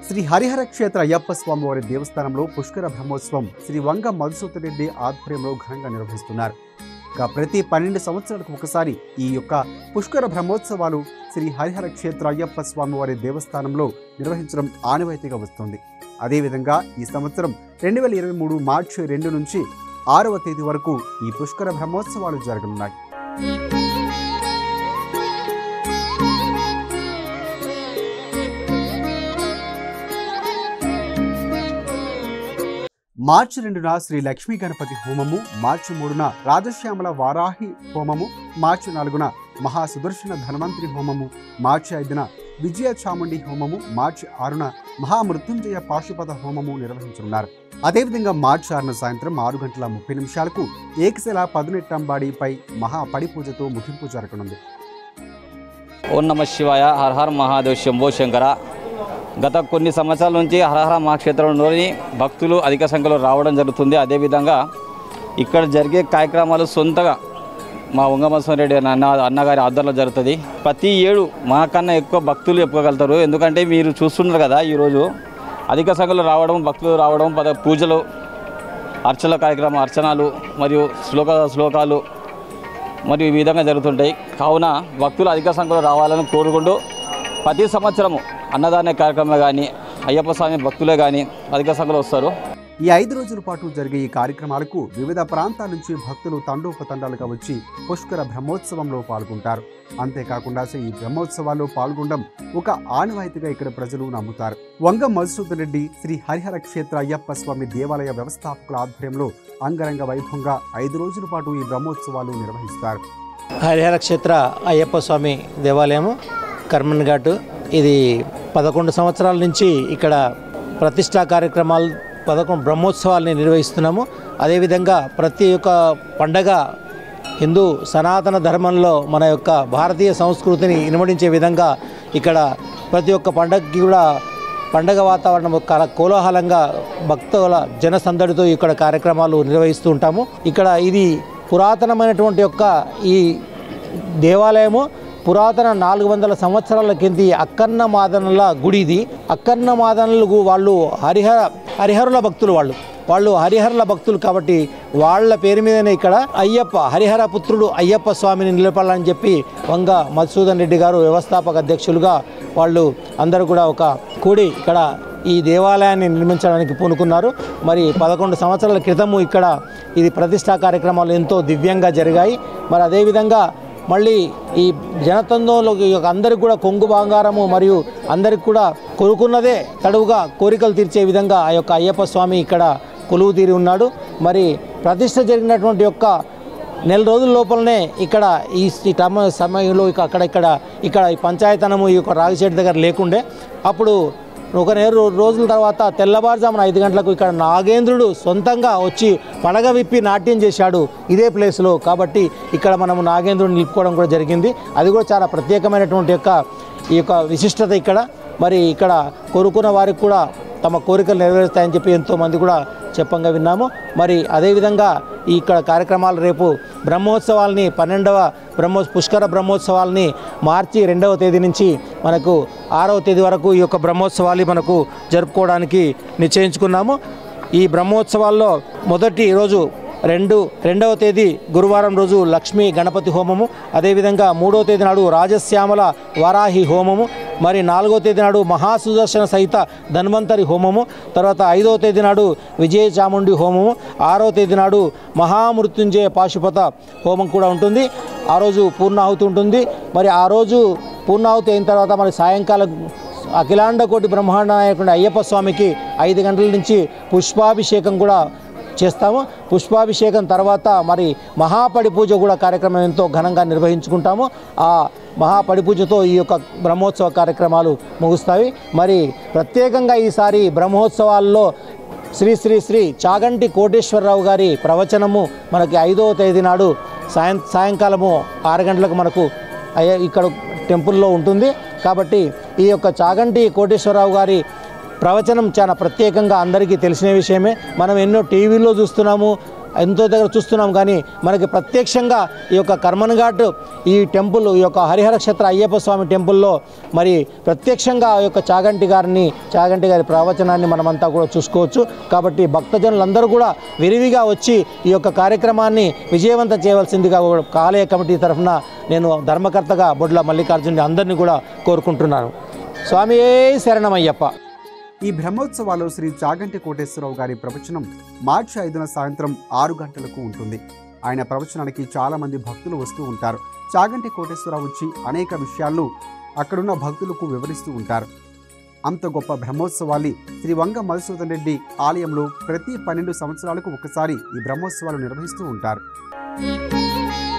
శ్రీ హరిహర క్షేత్ర అయ్యప్ప స్వామివారి దేవస్థానంలో పుష్కర బ్రహ్మోత్సవం శ్రీ వంగ మధుసూదన్ రెడ్డి ఆధ్వర్యంలో ఘనంగా నిర్వహిస్తున్నారు ఇక ప్రతి పన్నెండు సంవత్సరాలకు ఒకసారి ఈ యొక్క పుష్కర బ్రహ్మోత్సవాలు శ్రీ హరిహర క్షేత్ర అయ్యప్ప స్వామివారి దేవస్థానంలో నిర్వహించడం ఆనవాయితీగా వస్తుంది అదేవిధంగా ఈ సంవత్సరం రెండు వేల ఇరవై మూడు మార్చి రెండు నుంచి ఆరవ తేదీ వరకు ఈ పుష్కర బ్రహ్మోత్సవాలు జరగనున్నాయి మార్చి రెండున శ్రీ లక్ష్మీ గణపతి హోమము మార్చి మూడున రాజశ్యామల వారాహి హోమము మార్చి నాలుగున మహా సుదర్శన ధన్వంతరి హోమము మార్చి ఐదున విజయ చాముండి హోమము మార్చి ఆరున మహామృత్యుంజయ పాశుపత హోమము నిర్వహించనున్నారు అదేవిధంగా మార్చి ఆరున సాయంత్రం ఆరు గంటల ముప్పై నిమిషాలకు ఏకశిల పదునెట్టంబాడిపై మహా పడి పూజతో ముగింపు జరగనుంది ఓం నమ శివాయ హర హర మహాదేవ్ శంభో శంకర గత కొన్ని సంవత్సరాల నుంచి హరహర మహాక్షేత్రంలోని భక్తులు అధిక సంఖ్యలో రావడం జరుగుతుంది అదేవిధంగా ఇక్కడ జరిగే కార్యక్రమాలు సొంతగా మా ఉంగమత్సం రెడ్డి అన్న అన్నగారి ఆధ్వర్యంలో జరుగుతుంది ప్రతి ఏడు మాకన్నా ఎక్కువ భక్తులు చెప్పుకోగలుగుతారు ఎందుకంటే మీరు చూస్తున్నారు కదా ఈరోజు అధిక సంఖ్యలో రావడం భక్తులు రావడం పద పూజలు అర్చన కార్యక్రమం అర్చనలు మరియు శ్లోక శ్లోకాలు మరియు ఈ విధంగా జరుగుతుంటాయి కావున భక్తులు అధిక సంఖ్యలో రావాలని కోరుకుంటూ ప్రతి సంవత్సరము అన్నదాన కార్యక్రమం కానీ అయ్యప్ప స్వామి భక్తులే కానీ అధిక సంఖ్యలో వస్తారు ఈ ఐదు రోజుల పాటు జరిగే ఈ కార్యక్రమాలకు వివిధ ప్రాంతాల నుంచి భక్తులు తండోపతండాలుగా వచ్చి పుష్కర బ్రహ్మోత్సవంలో పాల్గొంటారు అంతేకాకుండా అసలు ఈ బ్రహ్మోత్సవాల్లో పాల్గొనడం ఒక ఆనవాయితీగా ఇక్కడ ప్రజలు నమ్ముతారు వంగ మధుసూదన్ రెడ్డి శ్రీ హరిహర క్షేత్ర అయ్యప్ప స్వామి దేవాలయ వ్యవస్థాపకుల ఆధ్వర్యంలో అంగరంగ వైభవంగా ఐదు రోజుల పాటు ఈ బ్రహ్మోత్సవాలు నిర్వహిస్తారు హరిహర క్షేత్ర అయ్యప్ప స్వామి దేవాలయము కర్మన్ ఘాటు ఇది పదకొండు సంవత్సరాల నుంచి ఇక్కడ ప్రతిష్టా కార్యక్రమాలు పదకొండు బ్రహ్మోత్సవాల్ని నిర్వహిస్తున్నాము అదేవిధంగా ప్రతి ఒక్క పండగ హిందూ సనాతన ధర్మంలో మన యొక్క భారతీయ సంస్కృతిని ఇనుమడించే విధంగా ఇక్కడ ప్రతి ఒక్క పండగకి కూడా పండగ వాతావరణం కల కోలాహలంగా భక్తుల జనసందడితో ఇక్కడ కార్యక్రమాలు నిర్వహిస్తూ ఉంటాము ఇక్కడ ఇది పురాతనమైనటువంటి యొక్క ఈ దేవాలయము పురాతన నాలుగు వందల సంవత్సరాల కింది అక్కన్న మాదనుల గుడి ఇది అక్కన్న మాదనులు వాళ్ళు హరిహర హరిహరుల భక్తులు వాళ్ళు వాళ్ళు హరిహరుల భక్తులు కాబట్టి వాళ్ళ పేరు మీదనే ఇక్కడ అయ్యప్ప హరిహర పుత్రుడు అయ్యప్ప స్వామిని నిలపాలని చెప్పి వంగ మధుసూదన్ రెడ్డి గారు వ్యవస్థాపక అధ్యక్షులుగా వాళ్ళు అందరూ కూడా ఒక కూడి ఇక్కడ ఈ దేవాలయాన్ని నిర్మించడానికి పూనుకున్నారు మరి పదకొండు సంవత్సరాల క్రితము ఇక్కడ ఇది ప్రతిష్టా కార్యక్రమాలు ఎంతో దివ్యంగా జరిగాయి మరి అదేవిధంగా మళ్ళీ ఈ జనతందంలో ఈ యొక్క అందరికి కూడా కొంగు బంగారము మరియు అందరికి కూడా కొరుకున్నదే తడువుగా కోరికలు తీర్చే విధంగా ఆ యొక్క అయ్యప్ప స్వామి ఇక్కడ కొలువు తీరి ఉన్నాడు మరి ప్రతిష్ట జరిగినటువంటి యొక్క నెల రోజుల లోపలనే ఇక్కడ ఈ ఈ టమ సమయంలో ఇక అక్కడ ఇక్కడ ఇక్కడ ఈ పంచాయతనము ఈ యొక్క రాగిచేటి దగ్గర లేకుండే అప్పుడు ఒక నెల రో- రోజుల తర్వాత తెల్లవారుజామున ఐదు గంటలకు ఇక్కడ నాగేంద్రుడు సొంతంగా వచ్చి పడగ విప్పి నాట్యం చేశాడు ఇదే ప్లేస్లో కాబట్టి ఇక్కడ మనము నాగేంద్రుడిని నిలుపుకోవడం కూడా జరిగింది అది కూడా చాలా ప్రత్యేకమైనటువంటి యొక్క ఈ యొక్క విశిష్టత ఇక్కడ మరి ఇక్కడ కోరుకున్న వారికి కూడా తమ కోరికలు నెరవేరుస్తాయని చెప్పి ఎంతోమంది కూడా చెప్పంగా విన్నాము మరి అదేవిధంగా ఈ ఇక్కడ కార్యక్రమాలు రేపు బ్రహ్మోత్సవాల్ని పన్నెండవ బ్రహ్మో పుష్కర బ్రహ్మోత్సవాల్ని మార్చి రెండవ తేదీ నుంచి మనకు ఆరవ తేదీ వరకు ఈ యొక్క బ్రహ్మోత్సవాలు మనకు జరుపుకోవడానికి నిశ్చయించుకున్నాము ఈ బ్రహ్మోత్సవాల్లో మొదటి రోజు రెండు రెండవ తేదీ గురువారం రోజు లక్ష్మీ గణపతి హోమము అదేవిధంగా మూడవ తేదీ నాడు రాజశ్యామల వారాహి హోమము మరి నాలుగో తేదీ నాడు మహాసుదర్శన సహిత ధన్వంతరి హోమము తర్వాత ఐదవ తేదీ నాడు విజయ చాముండి హోమము ఆరో తేదీ నాడు మహామృత్యుంజయ పాశుపత హోమం కూడా ఉంటుంది ఆ రోజు పూర్ణాహుతి ఉంటుంది మరి ఆ రోజు పూర్ణాహుతి అయిన తర్వాత మరి సాయంకాలం అఖిలాండ కోటి బ్రహ్మాండ నాయకుడి అయ్యప్ప స్వామికి ఐదు గంటల నుంచి పుష్పాభిషేకం కూడా చేస్తాము పుష్పాభిషేకం తర్వాత మరి మహాపడి పూజ కూడా కార్యక్రమం ఎంతో ఘనంగా నిర్వహించుకుంటాము ఆ మహాపడి పూజతో ఈ యొక్క బ్రహ్మోత్సవ కార్యక్రమాలు ముగుస్తాయి మరి ప్రత్యేకంగా ఈసారి బ్రహ్మోత్సవాల్లో శ్రీ శ్రీ శ్రీ చాగంటి కోటేశ్వరరావు గారి ప్రవచనము మనకి ఐదవ తేదీ నాడు సాయం సాయంకాలము ఆరు గంటలకు మనకు అయ్యే ఇక్కడ టెంపుల్లో ఉంటుంది కాబట్టి ఈ యొక్క చాగంటి కోటేశ్వరరావు గారి ప్రవచనం చాలా ప్రత్యేకంగా అందరికీ తెలిసిన విషయమే మనం ఎన్నో టీవీల్లో చూస్తున్నాము ఎంతో దగ్గర చూస్తున్నాం కానీ మనకి ప్రత్యక్షంగా ఈ యొక్క కర్మన్ ఘాట్ ఈ టెంపుల్ ఈ యొక్క హరిహర క్షేత్ర అయ్యప్ప స్వామి టెంపుల్లో మరి ప్రత్యక్షంగా ఆ యొక్క చాగంటి గారిని చాగంటి గారి ప్రవచనాన్ని మనమంతా కూడా చూసుకోవచ్చు కాబట్టి భక్తజనులందరూ కూడా విరివిగా వచ్చి ఈ యొక్క కార్యక్రమాన్ని విజయవంతం చేయవలసిందిగా కూడా ఆలయ కమిటీ తరఫున నేను ధర్మకర్తగా బొడ్ల మల్లికార్జున అందరినీ కూడా కోరుకుంటున్నాను స్వామియే శరణమయ్యప్ప ఈ బ్రహ్మోత్సవాల్లో శ్రీ చాగంటి కోటేశ్వరరావు గారి ప్రవచనం మార్చి ఐదున సాయంత్రం ఆరు గంటలకు ఉంటుంది ఆయన ప్రవచనానికి చాలా మంది భక్తులు వస్తూ ఉంటారు చాగంటి కోటేశ్వరరావు వచ్చి అనేక విషయాలను అక్కడున్న భక్తులకు వివరిస్తూ ఉంటారు అంత గొప్ప బ్రహ్మోత్సవాన్ని శ్రీ వంగ మధుసూదన్ రెడ్డి ఆలయంలో ప్రతి పన్నెండు సంవత్సరాలకు ఒకసారి ఈ బ్రహ్మోత్సవాలు నిర్వహిస్తూ ఉంటారు